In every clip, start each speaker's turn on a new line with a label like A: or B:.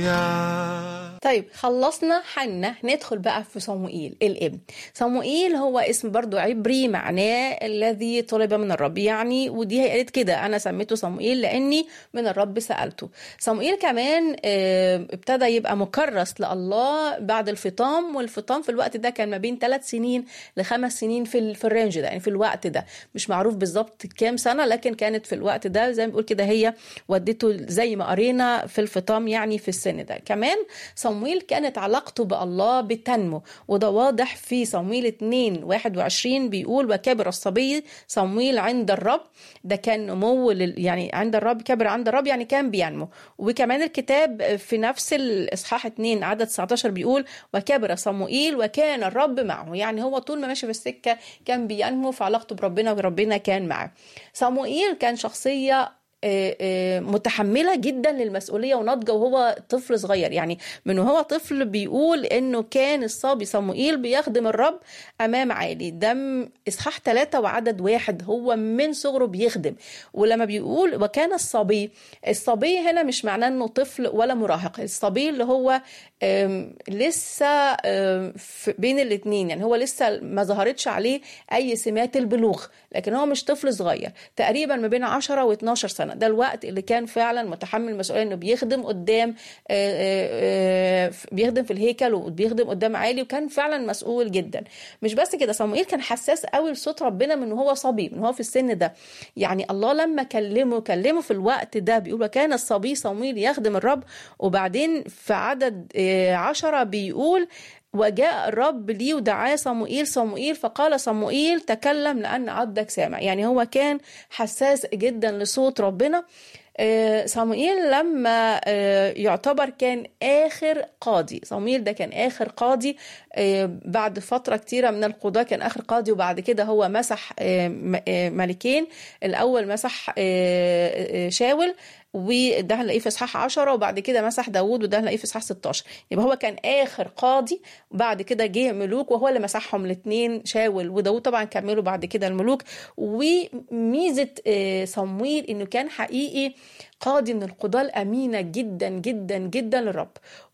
A: هللويا
B: طيب خلصنا حنا ندخل بقى في صموئيل الابن صموئيل هو اسم برضو عبري معناه الذي طلب من الرب يعني ودي هي قالت كده انا سميته صموئيل لاني من الرب سالته صموئيل كمان آه، ابتدى يبقى مكرس لله بعد الفطام والفطام في الوقت ده كان ما بين ثلاث سنين لخمس سنين في ال- في الرينج ده يعني في الوقت ده مش معروف بالظبط كام سنه لكن كانت في الوقت ده زي ما بيقول كده هي ودته زي ما قرينا في الفطام يعني في السن ده كمان صمويل كانت علاقته بالله بتنمو وده واضح في صمويل 2 21 بيقول وكبر الصبي صمويل عند الرب ده كان نمو لل- يعني عند الرب كبر عند الرب يعني كان بينمو وكمان الكتاب في نفس الاصحاح 2 عدد 19 بيقول وكبر صموئيل وكان الرب معه يعني هو طول ما ماشي في السكه كان بينمو في علاقته بربنا وربنا كان معه صموئيل كان شخصيه آه، آه، متحمله جدا للمسؤوليه وناضجه وهو طفل صغير يعني من وهو طفل بيقول انه كان الصبي صموئيل بيخدم الرب امام عالي ده م- اصحاح ثلاثة وعدد واحد هو من صغره بيخدم ولما بيقول وكان الصبي الصبي هنا مش معناه انه طفل ولا مراهق الصبي اللي هو آم، لسه آم، في- بين الاثنين يعني هو لسه ما ظهرتش عليه اي سمات البلوغ لكن هو مش طفل صغير تقريبا ما بين 10 و12 سنه ده الوقت اللي كان فعلا متحمل المسؤوليه انه بيخدم قدام آه، آه، آه، بيخدم في الهيكل وبيخدم قدام عالي وكان فعلا مسؤول جدا مش بس كده صموئيل كان حساس قوي لصوت ربنا من وهو صبي من هو في السن ده يعني الله لما كلمه كلمه في الوقت ده بيقول وكان الصبي صموئيل يخدم الرب وبعدين في عدد آه، عشرة بيقول وجاء الرب لي ودعاه صموئيل صموئيل فقال صموئيل تكلم لأن عبدك سامع يعني هو كان حساس جدا لصوت ربنا آه، صموئيل لما آه، يعتبر كان آخر قاضي صموئيل ده كان آخر قاضي آه، بعد فترة كتيرة من القضاة كان آخر قاضي وبعد كده هو مسح آه، م- آه، ملكين الأول مسح آه، آه، شاول وده هنلاقيه في اصحاح 10 وبعد كده مسح داوود وده هنلاقيه في اصحاح 16 يبقى هو كان اخر قاضي وبعد كده جه ملوك وهو اللي مسحهم الاثنين شاول وداوود طبعا كملوا بعد كده الملوك وميزه آه، صمويل انه كان حقيقي قاضي من القضاة الأمينة جدا جدا جدا للرب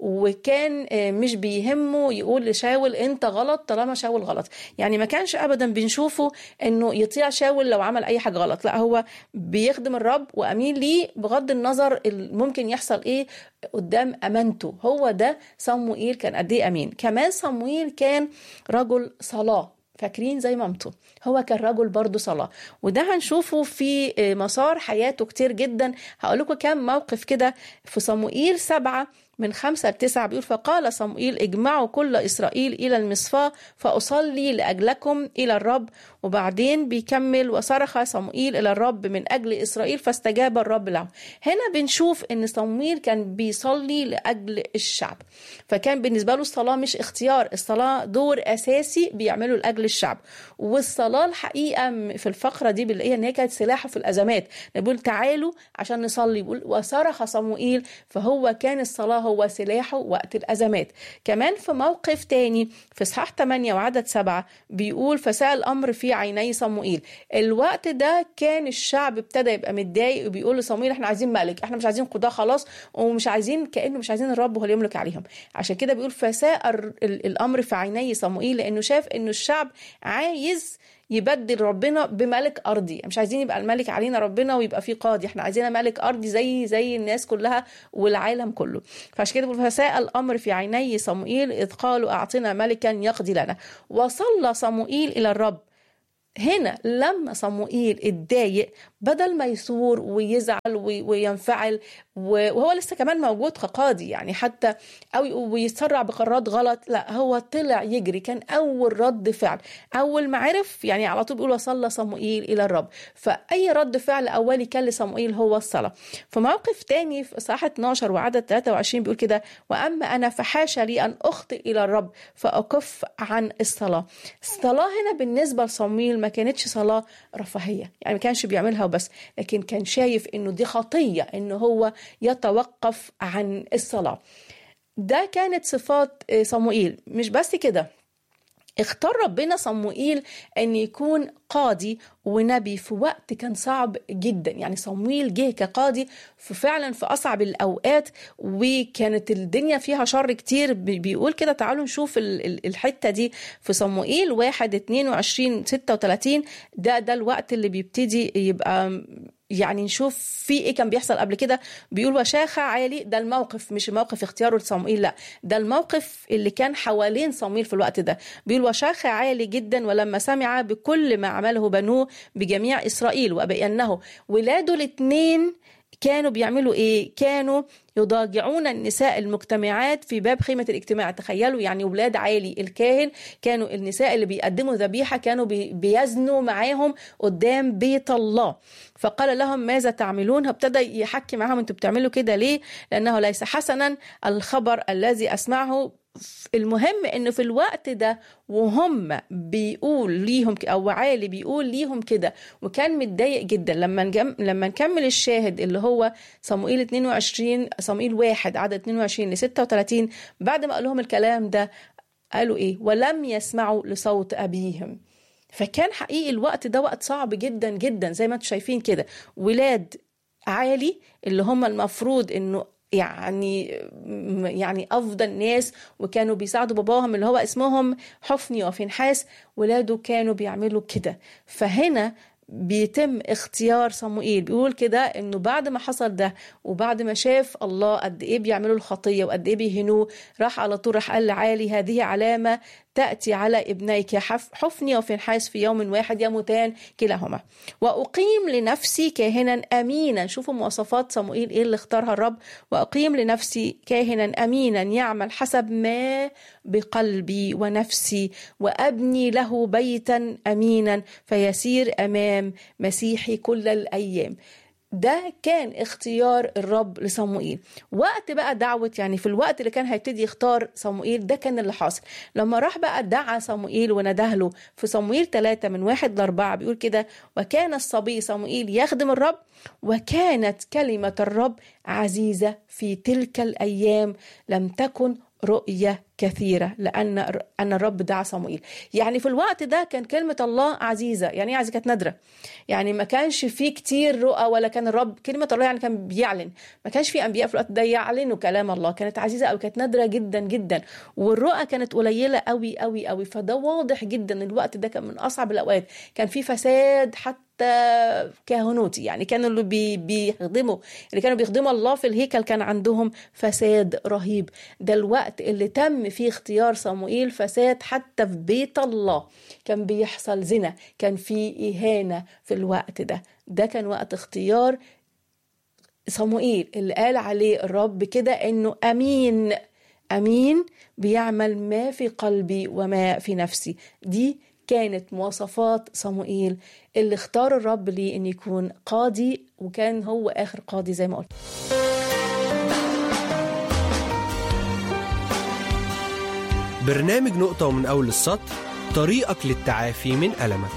B: وكان آه، مش بيهمه يقول لشاول أنت غلط طالما شاول غلط يعني ما كانش أبدا بنشوفه أنه يطيع شاول لو عمل أي حاجة غلط لا هو بيخدم الرب وأمين ليه بغض النظر ال- ممكن يحصل إيه قدام أمانته هو ده صموئيل كان قد إيه أمين كمان صموئيل كان رجل صلاة فاكرين زي مامته هو كان رجل برضه صلاة وده هنشوفه في مسار حياته كتير جدا هقول لكم كام موقف كده في صموئيل سبعة من خمسة لتسعة بيقول فقال صموئيل اجمعوا كل إسرائيل إلى المصفاة فأصلي لأجلكم إلى الرب وبعدين بيكمل وصرخ صموئيل إلى الرب من أجل إسرائيل فاستجاب الرب له هنا بنشوف إن صموئيل كان بيصلي لأجل الشعب فكان بالنسبة له الصلاة مش اختيار الصلاة دور أساسي بيعمله لأجل الشعب والصلاة الحقيقة م- في الفقرة دي بنلاقيها إن هي كانت سلاحه في الأزمات بيقول تعالوا عشان نصلي بيقول وصرخ صموئيل فهو كان الصلاة هو سلاحه وقت الأزمات كمان في موقف تاني في إصحاح 8 وعدد 7 بيقول فساء الأمر في عيني صموئيل الوقت ده كان الشعب ابتدى يبقى متضايق وبيقول لصموئيل احنا عايزين ملك احنا مش عايزين قضاة خلاص ومش عايزين كأنه مش عايزين الرب هو اللي يملك عليهم عشان كده بيقول فساء الر- ال- الأمر في عيني صموئيل لأنه شاف إنه الشعب عايز يبدل ربنا بملك ارضي مش عايزين يبقى الملك علينا ربنا ويبقى في قاضي احنا عايزين ملك ارضي زي زي الناس كلها والعالم كله فعشان كده بيقول فساء الامر في عيني صموئيل اذ قالوا اعطنا ملكا يقضي لنا وصلى صموئيل الى الرب هنا لما صموئيل اتضايق بدل ما يثور ويزعل وي- وينفعل و- وهو لسه كمان موجود كقاضي يعني حتى او ويتسرع بقرارات غلط لا هو طلع يجري كان اول رد فعل اول ما عرف يعني على طول بيقول وصلى صموئيل الى الرب فاي رد فعل اولي كان لصموئيل هو الصلاه في موقف تاني في اصحاح 12 وعدد 23 بيقول كده واما انا فحاشا لي ان اخطئ الى الرب فاكف عن الصلاه الصلاه هنا بالنسبه لصموئيل ما كانتش صلاه رفاهيه يعني ما كانش بيعملها وبس لكن كان شايف انه دي خطيه انه هو يتوقف عن الصلاه ده كانت صفات آه، صموئيل مش بس كده اختار ربنا صموئيل ان يكون قاضي ونبي في وقت كان صعب جدا يعني صمويل جه كقاضي في فعلا في اصعب الاوقات وكانت الدنيا فيها شر كتير بيقول كده تعالوا نشوف الحته دي في صموئيل 1 22 36 ده ده الوقت اللي بيبتدي يبقى يعني نشوف في ايه كان بيحصل قبل كده بيقول وشاخة عالي ده الموقف مش موقف اختياره لصموئيل لا ده الموقف اللي كان حوالين صموئيل في الوقت ده بيقول وشاخة عالي جدا ولما سمع بكل ما عمله بنوه بجميع اسرائيل وبانه ولاده الاثنين كانوا بيعملوا ايه كانوا يضاجعون النساء المجتمعات في باب خيمة الاجتماع تخيلوا يعني ولاد عالي الكاهن كانوا النساء اللي بيقدموا ذبيحة كانوا بيزنوا معاهم قدام بيت الله فقال لهم ماذا تعملون ابتدى يحكي معاهم انتوا بتعملوا كده ليه لأنه ليس حسنا الخبر الذي أسمعه المهم ان في الوقت ده وهم بيقول ليهم او عالي بيقول ليهم كده وكان متضايق جدا لما نجم لما نكمل الشاهد اللي هو صموئيل 22 صموئيل واحد عدد 22 ل 36 بعد ما قال لهم الكلام ده قالوا ايه ولم يسمعوا لصوت ابيهم فكان حقيقي الوقت ده وقت صعب جدا جدا زي ما انتم شايفين كده ولاد عالي اللي هم المفروض انه يعني يعني افضل ناس وكانوا بيساعدوا باباهم اللي هو اسمهم حفني وفنحاس ولاده كانوا بيعملوا كده فهنا بيتم اختيار صموئيل بيقول كده انه بعد ما حصل ده وبعد ما شاف الله قد ايه بيعملوا الخطيه وقد ايه بيهنوه راح على طول راح قال لعالي هذه علامه تأتي على ابنيك حفني وفنحاس في يوم واحد يموتان كلاهما وأقيم لنفسي كاهنا أمينا شوفوا مواصفات صموئيل إيه اللي اختارها الرب وأقيم لنفسي كاهنا أمينا يعمل حسب ما بقلبي ونفسي وأبني له بيتا أمينا فيسير أمام مسيحي كل الأيام ده كان اختيار الرب لصموئيل وقت بقى دعوة يعني في الوقت اللي كان هيبتدي يختار صموئيل ده كان اللي حاصل لما راح بقى دعا صموئيل ونده له في صموئيل ثلاثة من واحد لأربعة بيقول كده وكان الصبي صموئيل يخدم الرب وكانت كلمة الرب عزيزة في تلك الأيام لم تكن رؤية كثيرة لأن أن الرب دعا صموئيل يعني في الوقت ده كان كلمة الله عزيزة يعني عزيزة كانت نادرة يعني ما كانش فيه كتير رؤى ولا كان الرب كلمة الله يعني كان بيعلن ما كانش في أنبياء في الوقت ده يعلنوا كلام الله كانت عزيزة أو كانت نادرة جدا جدا والرؤى كانت قليلة قوي قوي قوي فده واضح جدا الوقت ده كان من أصعب الأوقات كان في فساد حتى كهنوتي يعني كانوا اللي بي بيخدموا اللي كانوا بيخدموا الله في الهيكل كان عندهم فساد رهيب ده الوقت اللي تم فيه اختيار صموئيل فساد حتى في بيت الله كان بيحصل زنا كان في إهانة في الوقت ده ده كان وقت اختيار صموئيل اللي قال عليه الرب كده انه امين امين بيعمل ما في قلبي وما في نفسي دي كانت مواصفات صموئيل اللي اختار الرب ليه ان يكون قاضي وكان هو اخر قاضي زي ما قلت
A: برنامج نقطة ومن أول السطر طريقك للتعافي من ألمك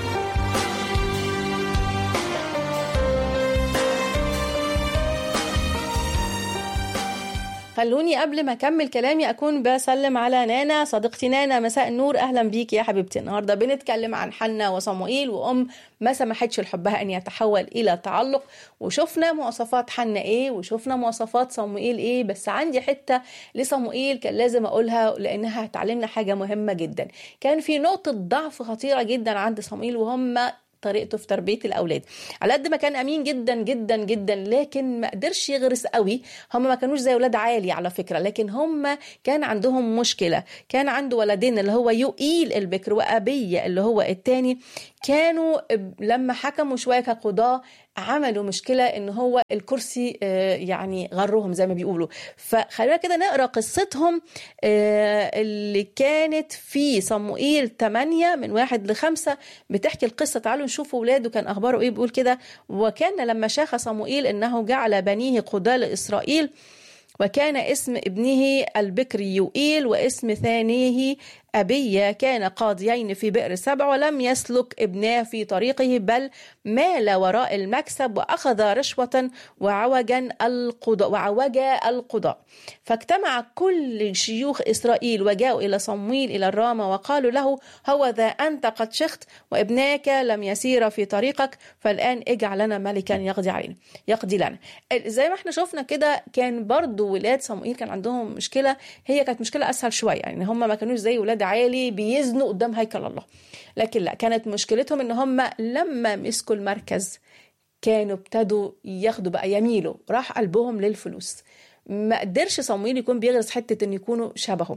B: خلوني قبل ما اكمل كلامي اكون بسلم على نانا صديقتي نانا مساء النور اهلا بيكي يا حبيبتي النهارده بنتكلم عن حنا وصموئيل وام ما سمحتش لحبها ان يتحول الى تعلق وشفنا مواصفات حنا ايه وشفنا مواصفات صموئيل ايه بس عندي حته لصموئيل كان لازم اقولها لانها هتعلمنا حاجه مهمه جدا كان في نقطه ضعف خطيره جدا عند صموئيل وهم طريقته في تربيه الاولاد على قد ما كان امين جدا جدا جدا لكن ما قدرش يغرس قوي هم ما كانوش زي ولاد عالي على فكره لكن هم كان عندهم مشكله كان عنده ولدين اللي هو يؤيل البكر وابيه اللي هو الثاني كانوا لما حكموا شويه كقضاه عملوا مشكلة ان هو الكرسي يعني غرهم زي ما بيقولوا فخلينا كده نقرا قصتهم اللي كانت في صموئيل 8 من واحد لخمسة بتحكي القصة تعالوا نشوف ولاده كان اخباره ايه بيقول كده وكان لما شاخ صموئيل انه جعل بنيه قضاة لاسرائيل وكان اسم ابنه البكر يوئيل واسم ثانيه أبية كان قاضيين في بئر سبع ولم يسلك ابناه في طريقه بل مال وراء المكسب وأخذ رشوة وعوجا القضاء وعوج القضاء فاجتمع كل شيوخ إسرائيل وجاءوا إلى صمويل إلى الرامة وقالوا له هو ذا أنت قد شخت وابناك لم يسير في طريقك فالآن اجعل لنا ملكا يقضي علينا يقضي لنا زي ما احنا شفنا كده كان برضو ولاد صموئيل كان عندهم مشكلة هي كانت مشكلة أسهل شوية يعني هم ما كانوش زي ولاد عالي بيزنوا قدام هيكل الله لكن لا كانت مشكلتهم ان هم لما مسكوا المركز كانوا ابتدوا ياخدوا بقى يميلوا راح قلبهم للفلوس ما قدرش صمويل يكون بيغرس حته ان يكونوا شبهه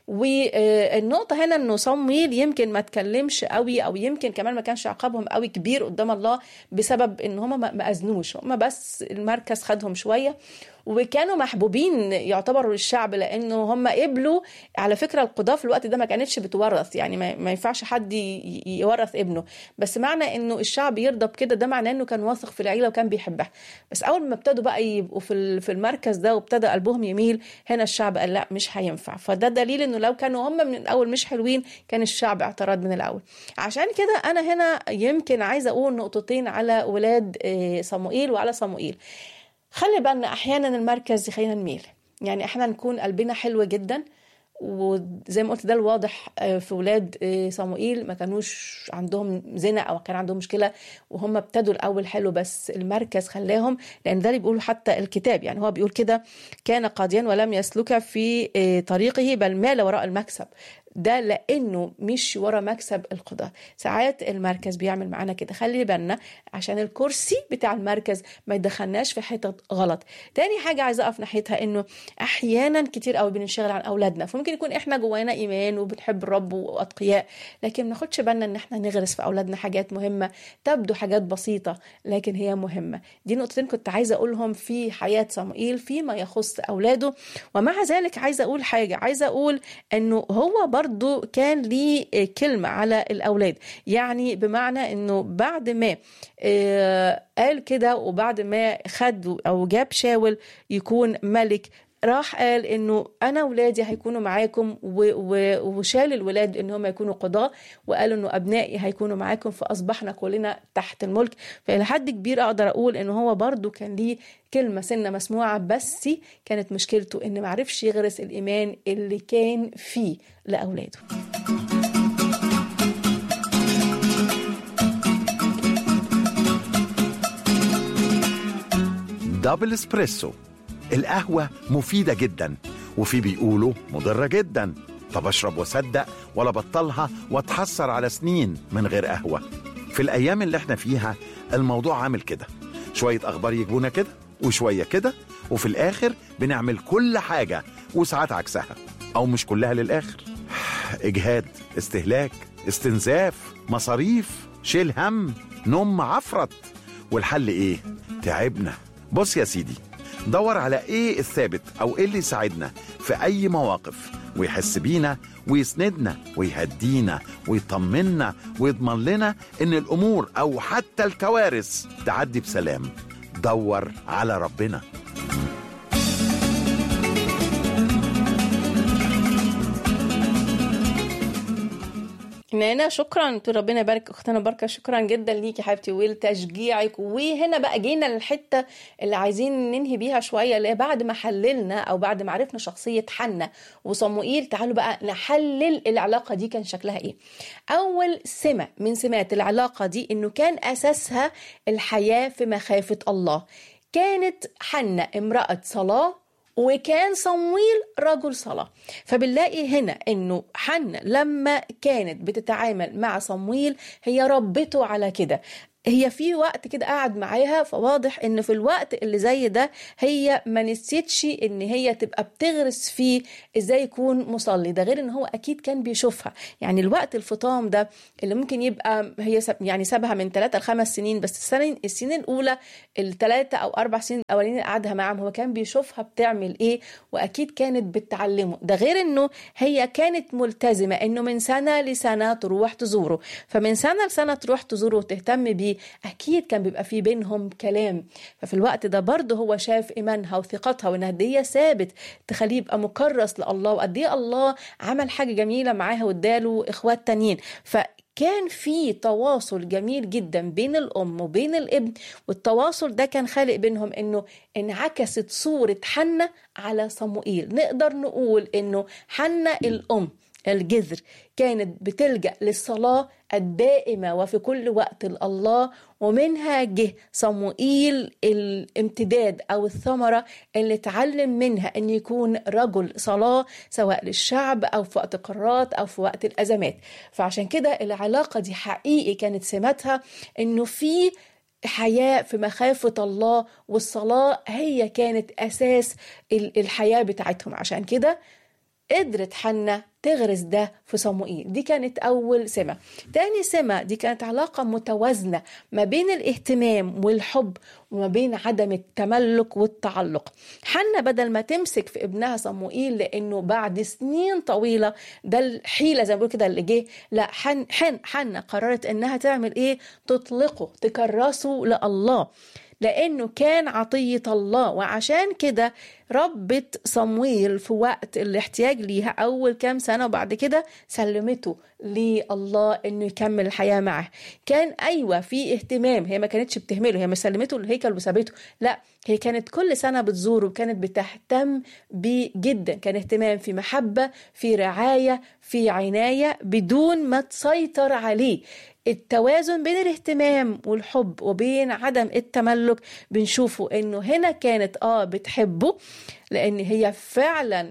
B: والنقطه هنا انه صمويل يمكن ما تكلمش قوي او يمكن كمان ما كانش عقابهم قوي كبير قدام الله بسبب ان هم ما اذنوش هم بس المركز خدهم شويه وكانوا محبوبين يعتبروا للشعب لانه هم قبلوا على فكره القضاه في الوقت ده ما كانتش بتورث يعني ما ينفعش حد يورث ابنه بس معنى انه الشعب يرضى بكده ده معناه انه كان واثق في العيله وكان بيحبها بس اول ما ابتدوا بقى يبقوا في في المركز ده وابتدى قلبهم يميل هنا الشعب قال لا مش هينفع فده دليل انه لو كانوا هم من الاول مش حلوين كان الشعب اعترض من الاول عشان كده انا هنا يمكن عايزه اقول نقطتين على ولاد صموئيل وعلى صموئيل خلي بالنا احيانا المركز يخلينا نميل يعني احنا نكون قلبنا حلو جدا وزي ما قلت ده الواضح في ولاد صموئيل ما كانوش عندهم زنا او كان عندهم مشكله وهم ابتدوا الاول حلو بس المركز خلاهم لان ده اللي بيقوله حتى الكتاب يعني هو بيقول كده كان قاضيا ولم يسلك في طريقه بل مال وراء المكسب ده لانه مش ورا مكسب القضاء ساعات المركز بيعمل معانا كده خلي بالنا عشان الكرسي بتاع المركز ما يدخلناش في حتت غلط تاني حاجه عايزه اقف ناحيتها انه احيانا كتير قوي بننشغل عن اولادنا فممكن يكون احنا جوانا ايمان وبنحب الرب واتقياء لكن ما ناخدش بالنا ان احنا نغرس في اولادنا حاجات مهمه تبدو حاجات بسيطه لكن هي مهمه دي نقطتين كنت عايزه اقولهم في حياه صموئيل فيما يخص اولاده ومع ذلك عايزه اقول حاجه عايزه اقول انه هو برضه برضو كان ليه كلمة على الأولاد يعني بمعنى أنه بعد ما قال كده وبعد ما خد أو جاب شاول يكون ملك راح قال انه انا ولادي هيكونوا معاكم وشال الولاد ان هم يكونوا قضاة وقال انه ابنائي هيكونوا معاكم فاصبحنا كلنا تحت الملك فالى حد كبير اقدر اقول ان هو برضو كان ليه كلمه سنه مسموعه بس كانت مشكلته ان معرفش يغرس الايمان اللي كان فيه لاولاده
C: دبل اسبريسو القهوة مفيدة جدا وفي بيقولوا مضرة جدا طب اشرب واصدق ولا بطلها واتحسر على سنين من غير قهوة في الأيام اللي احنا فيها الموضوع عامل كده شوية أخبار يجبونا كده وشوية كده وفي الآخر بنعمل كل حاجة وساعات عكسها أو مش كلها للآخر إجهاد استهلاك استنزاف مصاريف شيل هم نوم عفرت والحل إيه؟ تعبنا بص يا سيدي دور على ايه الثابت او ايه اللي يساعدنا في اي مواقف ويحس بينا ويسندنا ويهدينا ويطمنا ويضمن لنا ان الامور او حتى الكوارث تعدي بسلام دور على ربنا
B: نانا شكرا ربنا يبارك اختنا بركه شكرا جدا ليكي حبيبتي ولتشجيعك وهنا بقى جينا للحته اللي عايزين ننهي بيها شويه اللي بعد ما حللنا او بعد ما عرفنا شخصيه حنا وصموئيل تعالوا بقى نحلل العلاقه دي كان شكلها ايه اول سمه من سمات العلاقه دي انه كان اساسها الحياه في مخافه الله كانت حنا امراه صلاه وكان صمويل رجل صلاة فبنلاقي هنا انه حنا لما كانت بتتعامل مع صمويل هي ربته على كده هي في وقت كده قعد معاها فواضح ان في الوقت اللي زي ده هي ما نسيتش ان هي تبقى بتغرس فيه ازاي يكون مصلي ده غير ان هو اكيد كان بيشوفها يعني الوقت الفطام ده اللي ممكن يبقى هي سب يعني سابها من ثلاثة لخمس سنين بس السنين السنين الاولى الثلاثة او اربع سنين الاولانيين اللي قعدها معاهم هو كان بيشوفها بتعمل ايه واكيد كانت بتعلمه ده غير انه هي كانت ملتزمة انه من سنة لسنة تروح تزوره فمن سنة لسنة تروح تزوره وتهتم بيه دي اكيد كان بيبقى في بينهم كلام ففي الوقت ده برضه هو شاف ايمانها وثقتها وان قد ايه ثابت تخليه يبقى مكرس لله وقد ايه الله عمل حاجه جميله معاها واداله اخوات تانيين ف كان في تواصل جميل جدا بين الام وبين الابن والتواصل ده كان خالق بينهم انه انعكست صوره حنة على صموئيل نقدر نقول انه حنة الام الجذر كانت بتلجأ للصلاة الدائمة وفي كل وقت لله ومنها جه صموئيل الامتداد أو الثمرة اللي اتعلم منها أن يكون رجل صلاة سواء للشعب أو في وقت قرارات أو في وقت الأزمات فعشان كده العلاقة دي حقيقي كانت سماتها أنه في حياة في مخافة الله والصلاة هي كانت أساس الحياة بتاعتهم عشان كده قدرت حنة تغرس ده في صموئيل دي كانت أول سمة تاني سمة دي كانت علاقة متوازنة ما بين الاهتمام والحب وما بين عدم التملك والتعلق حنة بدل ما تمسك في ابنها صموئيل لأنه بعد سنين طويلة ده الحيلة زي ما بقول كده اللي جه لا حن حن حنة قررت إنها تعمل إيه تطلقه تكرسه لله لأنه كان عطية الله وعشان كده ربت صمويل في وقت الاحتياج ليها أول كام سنة وبعد كده سلمته لله إنه يكمل الحياة معه كان أيوة في اهتمام هي ما كانتش بتهمله هي ما سلمته الهيكل وسابته لا هي كانت كل سنة بتزوره وكانت بتهتم بيه جدا كان اهتمام في محبة في رعاية في عناية بدون ما تسيطر عليه التوازن بين الاهتمام والحب وبين عدم التملك بنشوفه انه هنا كانت اه بتحبه لان هي فعلا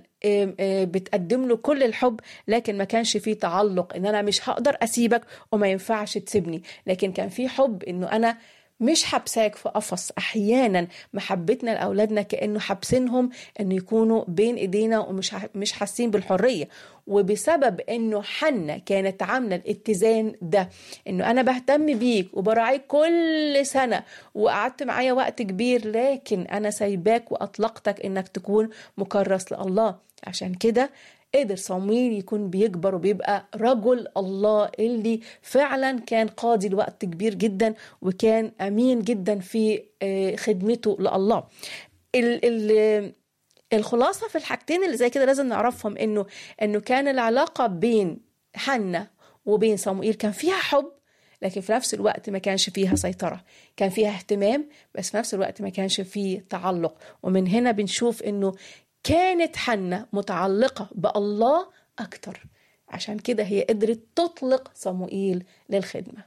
B: بتقدم له كل الحب لكن ما كانش فيه تعلق ان انا مش هقدر اسيبك وما ينفعش تسيبني لكن كان في حب انه انا مش حبساك في قفص احيانا محبتنا لاولادنا كانه حابسينهم انه يكونوا بين ايدينا ومش مش حاسين بالحريه وبسبب انه حنة كانت عامله الاتزان ده انه انا بهتم بيك وبراعيك كل سنه وقعدت معايا وقت كبير لكن انا سايباك واطلقتك انك تكون مكرس لله عشان كده قدر صمويل يكون بيكبر وبيبقى رجل الله اللي فعلا كان قاضي لوقت كبير جدا وكان امين جدا في خدمته لله ال ال الخلاصة في الحاجتين اللي زي كده لازم نعرفهم انه انه كان العلاقة بين حنة وبين صموئيل كان فيها حب لكن في نفس الوقت ما كانش فيها سيطرة كان فيها اهتمام بس في نفس الوقت ما كانش فيه تعلق ومن هنا بنشوف انه كانت حنة متعلقة بالله أكتر عشان كده هي قدرت تطلق صموئيل للخدمة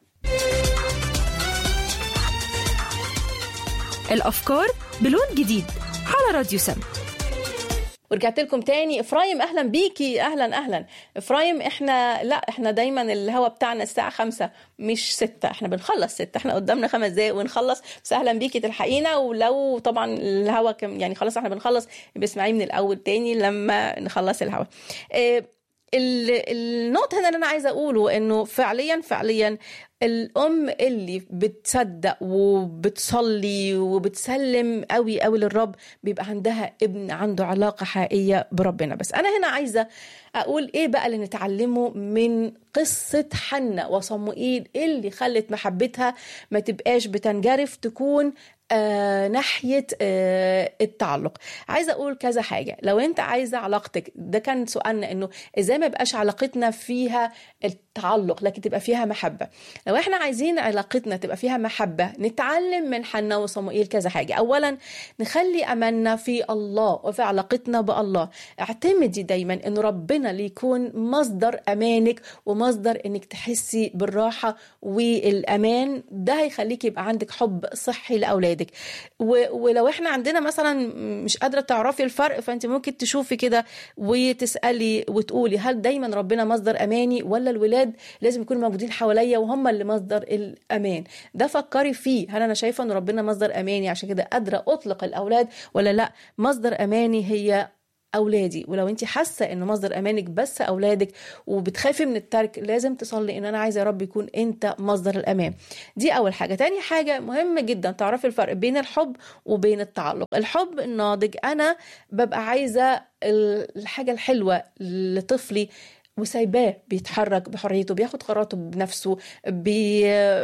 D: الأفكار بلون جديد على راديو سم
B: ورجعت لكم تاني افرايم اهلا بيكي اهلا اهلا افرايم احنا لا احنا دايما الهوا بتاعنا الساعه خمسة مش ستة احنا بنخلص ستة احنا قدامنا خمس دقايق ونخلص بس اهلا بيكي تلحقينا ولو طبعا الهوا كم يعني خلاص احنا بنخلص بسمعيه من الاول تاني لما نخلص الهوا اه النقطة هنا اللي أنا عايزة أقوله إنه فعليا فعليا الأم اللي بتصدق وبتصلي وبتسلم قوي قوي للرب بيبقى عندها ابن عنده علاقة حقيقية بربنا بس أنا هنا عايزة أقول إيه بقى اللي نتعلمه من قصة حنة وصموئيل اللي خلت محبتها ما تبقاش بتنجرف تكون آه ناحية آه التعلق عايزة أقول كذا حاجة لو أنت عايزة علاقتك ده كان سؤالنا أنه إزاي ما يبقاش علاقتنا فيها التعلق لكن تبقى فيها محبة لو احنا عايزين علاقتنا تبقى فيها محبة نتعلم من حنا وصموئيل كذا حاجة أولا نخلي أملنا في الله وفي علاقتنا بالله اعتمدي دايما أن ربنا اللي يكون مصدر أمانك ومصدر أنك تحسي بالراحة والأمان ده هيخليك يبقى عندك حب صحي لأولادك ولو احنا عندنا مثلا مش قادرة تعرفي الفرق فأنت ممكن تشوفي كده وتسألي وتقولي هل دايما ربنا مصدر أماني ولا الولاد لازم يكونوا موجودين حواليا وهم اللي مصدر الامان ده فكري فيه هل انا شايفه ان ربنا مصدر اماني عشان كده قادره اطلق الاولاد ولا لا مصدر اماني هي اولادي ولو انت حاسه ان مصدر امانك بس اولادك وبتخافي من الترك لازم تصلي ان انا عايزه يا رب يكون انت مصدر الامان دي اول حاجه تاني حاجه مهمه جدا تعرفي الفرق بين الحب وبين التعلق الحب الناضج انا ببقى عايزه الحاجه الحلوه لطفلي وسايباه بيتحرك بحريته بياخد قراراته بنفسه بي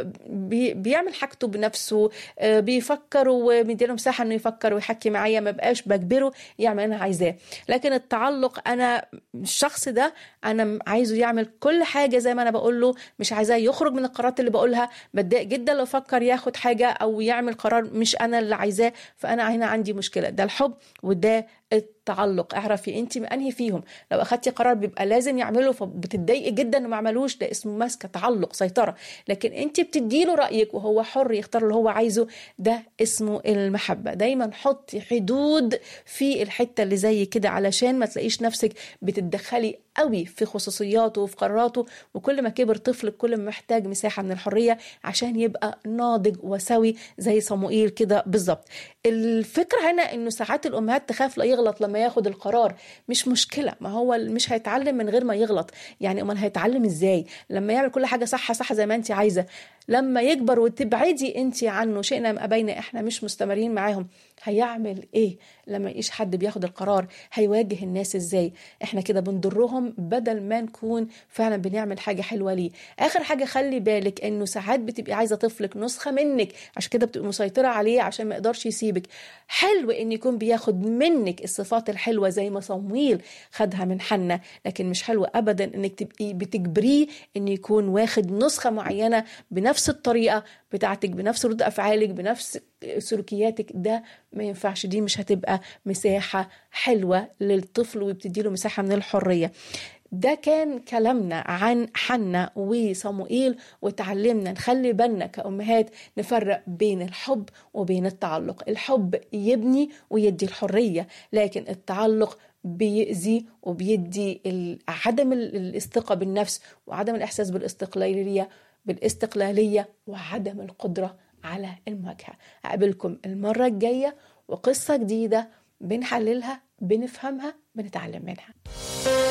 B: بي بيعمل حاجته بنفسه آه، بيفكر ومديله مساحه انه يفكر ويحكي معايا ما بقاش بجبره يعمل اللي انا عايزاه لكن التعلق انا الشخص ده انا عايزه يعمل كل حاجه زي ما انا بقول له مش عايزاه يخرج من القرارات اللي بقولها بتضايق جدا لو فكر ياخد حاجه او يعمل قرار مش انا اللي عايزاه فانا هنا عندي مشكله ده الحب وده التعلق اعرفي انت انهي فيهم لو اخدتي قرار بيبقى لازم يعمله فبتتضايقي جدا انه ما عملوش ده اسمه ماسكه تعلق سيطره لكن انت بتديله رايك وهو حر يختار اللي هو عايزه ده اسمه المحبه دايما حطي حدود في الحته اللي زي كده علشان ما تلاقيش نفسك بتتدخلي قوي في خصوصياته وفي قراراته وكل ما كبر طفلك كل ما محتاج مساحه من الحريه عشان يبقى ناضج وسوي زي صموئيل كده بالظبط الفكره هنا انه ساعات الامهات تخاف لا يغلط لما ياخد القرار مش مشكله ما هو مش هيتعلم من غير ما يغلط يعني امال هيتعلم ازاي لما يعمل كل حاجه صح صح زي ما انت عايزه لما يكبر وتبعدي انت عنه شئنا ام ابينا احنا مش مستمرين معاهم هيعمل ايه لما يقيش حد بياخد القرار هيواجه الناس ازاي احنا كده بنضرهم بدل ما نكون فعلا بنعمل حاجه حلوه ليه اخر حاجه خلي بالك انه ساعات بتبقي عايزه طفلك نسخه منك عشان كده بتبقي مسيطره عليه عشان ما يقدرش يسيبك حلو ان يكون بياخد منك الصفات الحلوه زي ما صمويل خدها من حنا لكن مش حلو ابدا انك تبقي بتجبريه ان يكون واخد نسخه معينه بنفس الطريقه بتاعتك بنفس رد افعالك بنفس سلوكياتك ده ما ينفعش دي مش هتبقى مساحه حلوه للطفل وبتديله مساحه من الحريه ده كان كلامنا عن حنا وصموئيل وتعلمنا نخلي بالنا كأمهات نفرق بين الحب وبين التعلق الحب يبني ويدي الحرية لكن التعلق بيأذي وبيدي عدم الثقة بالنفس وعدم الإحساس بالاستقلالية بالاستقلالية وعدم القدرة على المواجهة أقابلكم المرة الجاية وقصة جديدة بنحللها بنفهمها بنتعلم منها